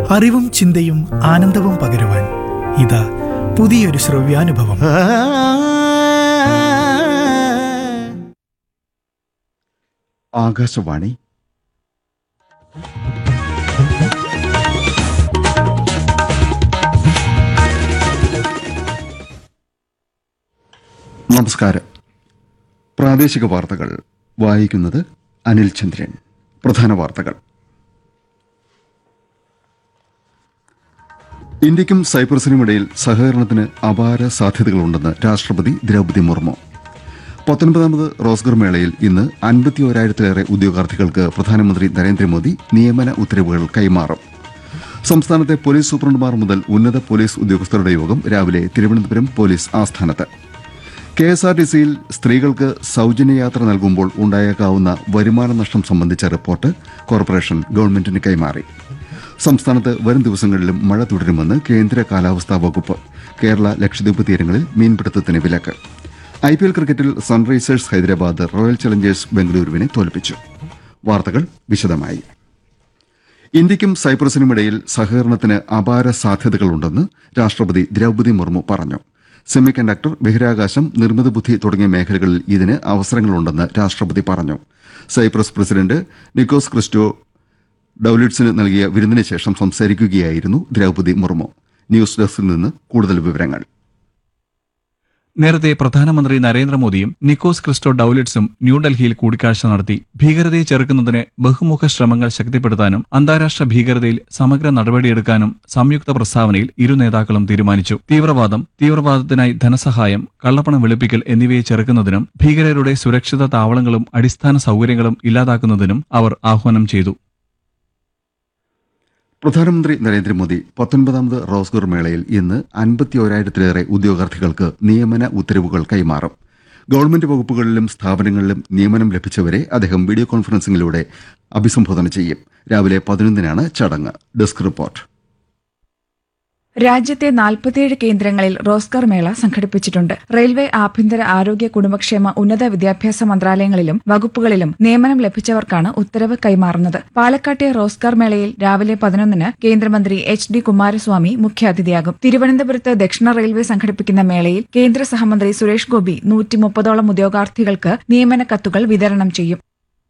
അറിവും ചിന്തയും ആനന്ദവും പകരുവാൻ ഇതാ പുതിയൊരു ശ്രവ്യാനുഭവം ആകാശവാണി നമസ്കാരം പ്രാദേശിക വാർത്തകൾ വായിക്കുന്നത് അനിൽ ചന്ദ്രൻ പ്രധാന വാർത്തകൾ ഇന്ത്യക്കും സൈപ്രസിനുമിടയിൽ സഹകരണത്തിന് അപാര സാധ്യതകളുണ്ടെന്ന് രാഷ്ട്രപതി ദ്രൗപദി മുർമു പത്തൊൻപതാമത് റോസ്ഗർ മേളയിൽ ഇന്ന് അൻപത്തിയോരായിരത്തിലേറെ ഉദ്യോഗാർത്ഥികൾക്ക് പ്രധാനമന്ത്രി നരേന്ദ്രമോദി നിയമന ഉത്തരവുകൾ കൈമാറും സംസ്ഥാനത്തെ പോലീസ് സൂപ്രണ്ടുമാർ മുതൽ ഉന്നത പോലീസ് ഉദ്യോഗസ്ഥരുടെ യോഗം രാവിലെ തിരുവനന്തപുരം പോലീസ് ആസ്ഥാനത്ത് കെ എസ് ആർ ടി സിയിൽ സ്ത്രീകൾക്ക് സൌജന്യ യാത്ര നൽകുമ്പോൾ ഉണ്ടായേക്കാവുന്ന വരുമാന നഷ്ടം സംബന്ധിച്ച റിപ്പോർട്ട് കോർപ്പറേഷൻ ഗവൺമെന്റിന് കൈമാറി സംസ്ഥാനത്ത് വരും ദിവസങ്ങളിലും മഴ തുടരുമെന്ന് കേന്ദ്ര കാലാവസ്ഥാ വകുപ്പ് കേരള ലക്ഷദ്വീപ് തീരങ്ങളിൽ മീൻപിടുത്തത്തിന് വിലക്ക് I P L cricket Sunrisers Hyderabad Royal Challengers ബംഗളൂരുവിനെ തോൽപ്പിച്ചു വാർത്തകൾ വിശദമായി ഇന്ത്യക്കും സൈപ്രസിനുമിടയിൽ സഹകരണത്തിന് അപാര സാധ്യതകളുണ്ടെന്ന് രാഷ്ട്രപതി ദ്രൌപദി മുർമു പറഞ്ഞു സെമി കണ്ടക്ടർ ബഹിരാകാശം നിർമ്മിത ബുദ്ധി തുടങ്ങിയ മേഖലകളിൽ ഇതിന് അവസരങ്ങളുണ്ടെന്ന് രാഷ്ട്രപതി പറഞ്ഞു സൈപ്രസ് പ്രസിഡന്റ് നിക്കോസ് ക്രിസ്റ്റോ ഡൌലിറ്റ്സിന് നൽകിയ വിരുന്നിന് ശേഷം സംസാരിക്കുകയായിരുന്നു ദ്രൌപദി മുർമു ന്യൂസ് ഡെസ്കിൽ നിന്ന് കൂടുതൽ വിവരങ്ങൾ നേരത്തെ പ്രധാനമന്ത്രി നരേന്ദ്രമോദിയും നിക്കോസ് ക്രിസ്റ്റോ ഡൌലിറ്റ്സും ന്യൂഡൽഹിയിൽ കൂടിക്കാഴ്ച നടത്തി ഭീകരതയെ ചെറുക്കുന്നതിന് ബഹുമുഖ ശ്രമങ്ങൾ ശക്തിപ്പെടുത്താനും അന്താരാഷ്ട്ര ഭീകരതയിൽ സമഗ്ര നടപടിയെടുക്കാനും സംയുക്ത പ്രസ്താവനയിൽ ഇരു നേതാക്കളും തീരുമാനിച്ചു തീവ്രവാദം തീവ്രവാദത്തിനായി ധനസഹായം കള്ളപ്പണം വെളുപ്പിക്കൽ എന്നിവയെ ചെറുക്കുന്നതിനും ഭീകരരുടെ സുരക്ഷിത താവളങ്ങളും അടിസ്ഥാന സൌകര്യങ്ങളും ഇല്ലാതാക്കുന്നതിനും അവർ ആഹ്വാനം ചെയ്തു പ്രധാനമന്ത്രി നരേന്ദ്രമോദി പത്തൊൻപതാമത് റോസ്ഗർ മേളയിൽ ഇന്ന് അൻപത്തിയോരായിരത്തിലേറെ ഉദ്യോഗാർത്ഥികൾക്ക് നിയമന ഉത്തരവുകൾ കൈമാറും ഗവൺമെന്റ് വകുപ്പുകളിലും സ്ഥാപനങ്ങളിലും നിയമനം ലഭിച്ചവരെ അദ്ദേഹം വീഡിയോ കോൺഫറൻസിംഗിലൂടെ അഭിസംബോധന ചെയ്യും രാവിലെ പതിനൊന്നിനാണ് ചടങ്ങ് ഡെസ്ക് റിപ്പോർട്ട് രാജ്യത്തെ നാൽപ്പത്തിയേഴ് കേന്ദ്രങ്ങളിൽ റോസ്കർ മേള സംഘടിപ്പിച്ചിട്ടുണ്ട് റെയിൽവേ ആഭ്യന്തര ആരോഗ്യ കുടുംബക്ഷേമ ഉന്നത വിദ്യാഭ്യാസ മന്ത്രാലയങ്ങളിലും വകുപ്പുകളിലും നിയമനം ലഭിച്ചവർക്കാണ് ഉത്തരവ് കൈമാറുന്നത് പാലക്കാട്ടെ റോസ്കർ മേളയിൽ രാവിലെ പതിനൊന്നിന് കേന്ദ്രമന്ത്രി എച്ച് ഡി കുമാരസ്വാമി മുഖ്യാതിഥിയാകും തിരുവനന്തപുരത്ത് ദക്ഷിണ റെയിൽവേ സംഘടിപ്പിക്കുന്ന മേളയിൽ കേന്ദ്ര സഹമന്ത്രി സുരേഷ് ഗോപി നൂറ്റി മുപ്പതോളം ഉദ്യോഗാർത്ഥികൾക്ക് നിയമന കത്തുകൾ വിതരണം ചെയ്യും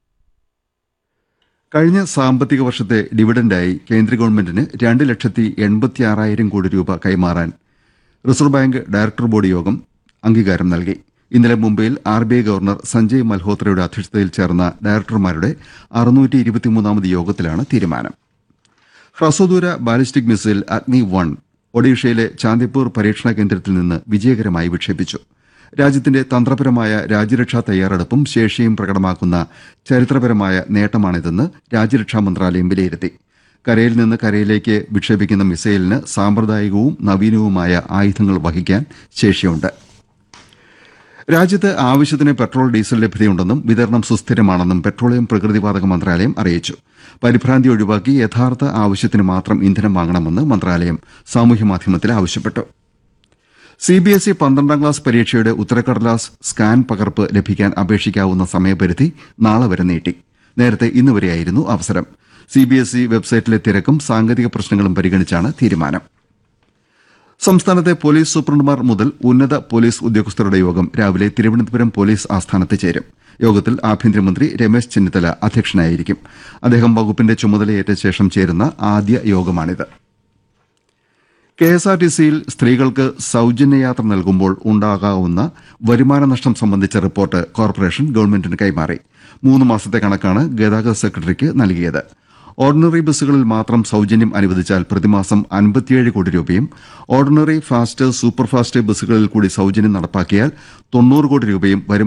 കഴിഞ്ഞ സാമ്പത്തിക വർഷത്തെ ഡിവിഡന്റായി കേന്ദ്ര ഗവൺമെന്റിന് രണ്ട് ലക്ഷത്തി എൺപത്തി ആറായിരം കോടി രൂപ കൈമാറാൻ റിസർവ് ബാങ്ക് ഡയറക്ടർ ബോർഡ് യോഗം അംഗീകാരം നൽകി ഇന്നലെ മുംബൈയിൽ R B I governor Sanjay മൽഹോത്രയുടെ അധ്യക്ഷതയിൽ ചേർന്ന ഡയറക്ടർമാരുടെ അറുന്നൂറ്റി ഇരുപത്തിമൂന്നാമത് യോഗത്തിലാണ് തീരുമാനം ഹ്രസ്വദൂര ബാലിസ്റ്റിക് മിസൈൽ അഗ്നി വൺ ഒഡീഷയിലെ ചാന്ദിപ്പൂർ പരീക്ഷണ കേന്ദ്രത്തിൽ നിന്ന് വിജയകരമായി വിക്ഷേപിച്ചു രാജ്യത്തിന്റെ തന്ത്രപരമായ രാജ്യരക്ഷാ തയ്യാറെടുപ്പും ശേഷിയും പ്രകടമാക്കുന്ന ചരിത്രപരമായ നേട്ടമാണിതെന്ന് രാജ്യരക്ഷാ മന്ത്രാലയം വിലയിരുത്തി കരയിൽ നിന്ന് കരയിലേക്ക് വിക്ഷേപിക്കുന്ന മിസൈലിന് സാമ്പ്രദായികവും നവീനവുമായ ആയുധങ്ങൾ വഹിക്കാൻ ശേഷിയുണ്ട് രാജ്യത്ത് ആവശ്യത്തിന് പെട്രോൾ ഡീസൽ ലഭ്യതയുണ്ടെന്നും വിതരണം സുസ്ഥിരമാണെന്നും പെട്രോളിയം പ്രകൃതിവാതക മന്ത്രാലയം അറിയിച്ചു പരിഭ്രാന്തി ഒഴിവാക്കി യഥാർത്ഥ ആവശ്യത്തിന് മാത്രം ഇന്ധനം വാങ്ങണമെന്ന് മന്ത്രാലയം സാമൂഹ്യമാധ്യമത്തിൽ ആവശ്യപ്പെട്ടു സി ബി എസ് ഇ പന്ത്രണ്ടാം ക്ലാസ് പരീക്ഷയുടെ ഉത്തരക്കടലാസ് സ്കാൻ പകർപ്പ് ലഭിക്കാൻ അപേക്ഷിക്കാവുന്ന സമയപരിധി നാളെ വരെ നീട്ടി നേരത്തെ ഇന്ന് വരെയായിരുന്നു അവസരം സി ബി എസ് ഇ വെബ്സൈറ്റിലെ തിരക്കും സാങ്കേതിക പ്രശ്നങ്ങളും പരിഗണിച്ചാണ് തീരുമാനം സംസ്ഥാനത്തെ പോലീസ് സൂപ്രണ്ടുമാർ മുതൽ ഉന്നത പോലീസ് ഉദ്യോഗസ്ഥരുടെ യോഗം രാവിലെ തിരുവനന്തപുരം പോലീസ് ആസ്ഥാനത്ത് ചേരും യോഗത്തിൽ ആഭ്യന്തരമന്ത്രി രമേശ് ചെന്നിത്തല അധ്യക്ഷനായിരിക്കും അദ്ദേഹം വകുപ്പിന്റെ ചുമതലയേറ്റ ശേഷം ചേരുന്ന ആദ്യ യോഗമാണിത് കെ എസ് ആർ ടി സിയിൽ സ്ത്രീകൾക്ക് സൌജന്യ യാത്ര നൽകുമ്പോൾ ഉണ്ടാകാവുന്ന വരുമാന നഷ്ടം സംബന്ധിച്ച റിപ്പോർട്ട് കോർപ്പറേഷൻ ഗവൺമെന്റിന് കൈമാറി മൂന്ന് മാസത്തെ കണക്കാണ് ഗതാഗത സെക്രട്ടറിക്ക് നൽകിയത് ഓർഡിനറി ബസ്സുകളിൽ മാത്രം സൌജന്യം അനുവദിച്ചാൽ പ്രതിമാസം അൻപത്തിയേഴ് കോടി രൂപയും ഓർഡിനറി ഫാസ്റ്റ് സൂപ്പർ ഫാസ്റ്റ് ബസ്സുകളിൽ കൂടി സൌജന്യം നടപ്പാക്കിയാൽ തൊണ്ണൂറ് കോടി രൂപയും വരുമാന